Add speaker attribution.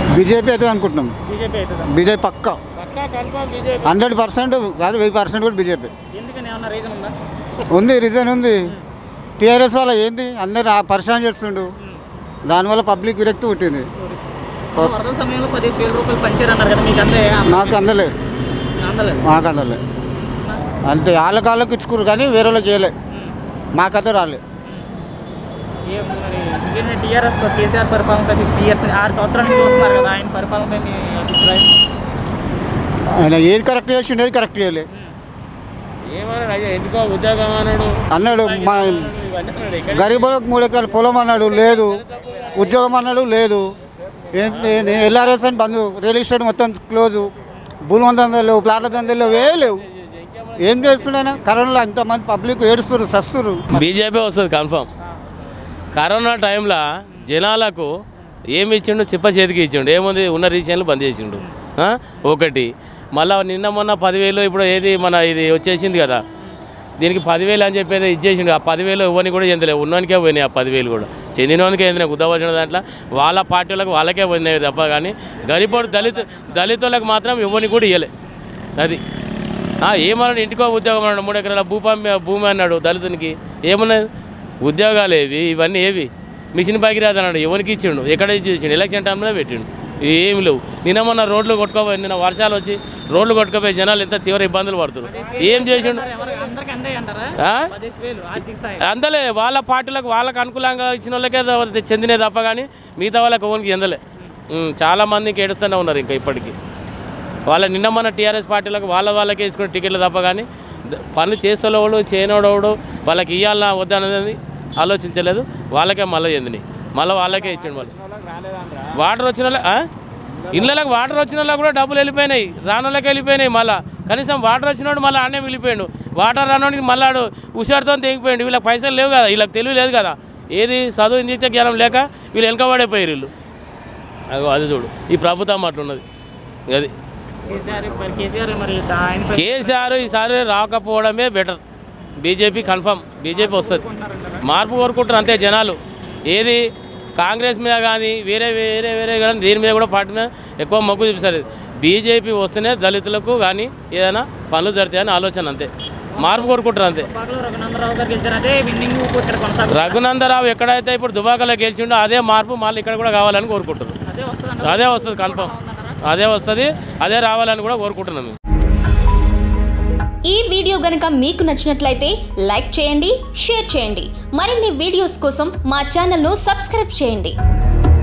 Speaker 1: BJP అయితే అనుకుంటున్నాం
Speaker 2: BJP అవుతుందా
Speaker 1: బీజేపీ పక్క
Speaker 2: పక్కా కన్ఫర్మ్ బీజేపీ
Speaker 1: హండ్రెడ్ పర్సెంట్ కాదు వెయ్యి పర్సెంట్ కూడా బీజేపీ
Speaker 2: ఎందుకని ఏమన్నా రీజన్ ఉందా
Speaker 1: ఉంది రీజన్ ఉంది టీఆర్ఎస్ వల్ల ఏంది అందరు పరిశాన్ చేస్తుండు దానివల్ల పబ్లిక్ విరక్తి పుట్టింది
Speaker 2: వరదల సమయంలో పదిహేను వేల రూపాయలు పంచారు అన్నారు కదా మీకు అందే
Speaker 1: నాకు అందలేదు
Speaker 2: అందలేదు
Speaker 1: మాకు అందలేదు అంతే వాళ్ళ కాళ్ళకి ఇచ్చుకురు కానీ వేరే వాళ్ళకి వేయలే మాకైతే రాలే
Speaker 2: ఏం మరి టీఆర్ఎస్ కేసీఆర్ పరిపాలన సిక్స్ ఇయర్స్ ఆరు సంవత్సరాల నుంచి చూస్తున్నారు కదా ఆయన పరిపాలనపై మీ అభిప్రాయం
Speaker 1: ఆయన ఏది కరెక్ట్ చేసిండు ఏది కరెక్ట్ చేయలే
Speaker 3: ఏమన్నాడు అయ్యా ఎందుకో ఉద్యోగం అన్నాడు
Speaker 1: అన్నాడు మా
Speaker 3: ఇవన్నీ అన్నాడు ఇక్కడ
Speaker 1: గరీబులకు మూడు ఎకరాల పొలం అన్నాడు లేదు ఉద్యోగం అన్నాడు లేదు ఎల్ఆర్ఎస్ అని బంద్ రియల్ ఎస్టేట్ మొత్తం క్లోజు భూమి దందలు లేవు ప్లాట్ల దందలు లేవు ఏ లేవు ఏం చేస్తున్నాయన కరోనాలో అంతమంది పబ్లిక్ ఏడుస్తున్నారు సస్తున్నారు
Speaker 3: బీజేపీ వస్తుంది కన్ఫర్మ్ కరోనా టైంలో జనాలకు ఏమి ఇచ్చిండు చిప్ప చేతికి ఇచ్చిండు ఏముంది ఉన్న రీజియన్లు బంద్ చేసిండు ఆ? ఒకటి మళ్ళా నిన్న మొన్న పదివేలు ఇప్పుడు ఏది మన ఇది వచ్చేసింది కదా దీనికి పదివేలు అని చెప్పేది ఇచ్చేసిండు ఆ పదివేలు ఇవ్వని కూడా చెందలేదు ఉన్నోనికే పోయినాయి ఆ పదివేలు కూడా చెందినోనికే ఏంది ఉద్దవలసిన దాంట్లో వాళ్ళ పార్టీలకు వాళ్ళకే పోయినాయి తప్ప కానీ గరీబోడు దళిత దళితులకు మాత్రం ఇవ్వని కూడా ఇవ్వలే అది ఆ, ఏమన్నాడు ఇంటికో ఉద్యోగం అన్నాడు మూడు ఎకరాల భూమి భూమి అన్నాడు దళితునికి ఏమన్నది ఉద్యోగాలు ఏవి ఇవన్నీ ఏవి మిషన్ భగీరథ అన్నాడు ఎవరికి ఇచ్చిండు ఎక్కడ ఇచ్చిండు ఎలక్షన్ టైంలో పెట్టిండు ఏమి లేవు నిన్న మొన్న రోడ్లు కొట్టుకోపోయి నిన్న వర్షాలు వచ్చి రోడ్లు కొట్టుకోపోయి జనాలు ఎంత తీవ్ర ఇబ్బందులు పడుతున్నారు ఏం చేసిండు
Speaker 2: అందరికి అందే అంటారా
Speaker 3: ఆ?
Speaker 2: పదిహేను వేలు ఆర్థిక సాయం
Speaker 3: అందలే వాళ్ళ పార్టీలకు వాళ్ళకి అనుకూలంగా ఇచ్చిన వాళ్ళకే ద- చెందినే తప్ప కానీ మిగతా వాళ్ళకి ఓన్కి ఎందలే ఉమ్, చాలా మందికి ఏడుస్తూనే ఉన్నారు ఇంకా ఇప్పటికీ వాళ్ళ నిన్న మన టీఆర్ఎస్ పార్టీలకు వాళ్ళ వాళ్ళకే ఇసుకునే టికెట్లు తప్ప కానీ ద- పనులు చేసేవాడు చేయనోడోడు వాళ్ళకి ఇవ్వాలన్నా వద్దనేది ఆలోచించలేదు వాళ్ళకే మళ్ళీ చెందినాయి మళ్ళీ వాళ్ళకే ఇచ్చిండు వాళ్ళు వాటర్ వచ్చిన వాళ్ళ- ఆ? ఇళ్ళకి వాటర్ వచ్చిన వాళ్ళకి కూడా డబ్బులు వెళ్ళిపోయినాయి రానోళ్ళకి వెళ్ళిపోయినాయి మళ్ళీ కనీసం వాటర్ వచ్చినోడు మళ్ళీ ఆడనే వెళ్ళిపోయాడు వాటర్ రానోడికి మళ్ళీ ఆడు హుషారుతో తెగిపోయాడు వీళ్ళకి పైసలు లేవు కదా వీళ్ళకి తెలివి లేదు కదా ఏది చదువు ఇంజిత జ్ఞానం లేక వీళ్ళు వెనకబడిపోయారు వీళ్ళు అగో అది చూడు ఈ ప్రభుత్వం అట్లున్నది అది
Speaker 2: కేసీఆర్ మరి కేసీఆర్ మరి ఆయన
Speaker 3: కేసీఆర్ ఈసారి రాకపోవడమే బెటర్ బీజేపీ కన్ఫర్మ్ బీజేపీ వస్తుంది మార్పు కోరుకుంటారు అంతే జనాలు ఏది కాంగ్రెస్ మీద కానీ వేరే వేరే వేరే కానీ దీని మీద కూడా పార్టీ మీద ఎక్కువ మొగ్గు చూపిస్తారు బీజేపీ వస్తేనే దళితులకు కానీ ఏదైనా పనులు జరుగుతాయని ఆలోచన అంతే మార్పు కోరుకుంటారు అంతే
Speaker 2: పాకలో రఘునందరావు గారు గెలిచారు అదే విన్నింగ్ ఇక్కడ కొనసాగు
Speaker 3: రఘునందరావు ఎక్కడైతే ఇప్పుడు దుబాకలో గెలిచిండో అదే మార్పు మళ్ళీ ఇక్కడ కూడా కావాలని కోరుకుంటారు
Speaker 2: అదే వస్తుంది
Speaker 3: అదే వస్తుంది కన్ఫర్మ్ అదే వస్తుంది అదే రావాలని కూడా కోరుకుంటున్నాం మేము
Speaker 4: ఈ వీడియో గనుక మీకు నచ్చినట్లయితే లైక్ చేయండి షేర్ చేయండి మరిన్ని వీడియోస్ కోసం మా ఛానల్ను సబ్స్క్రైబ్ చేయండి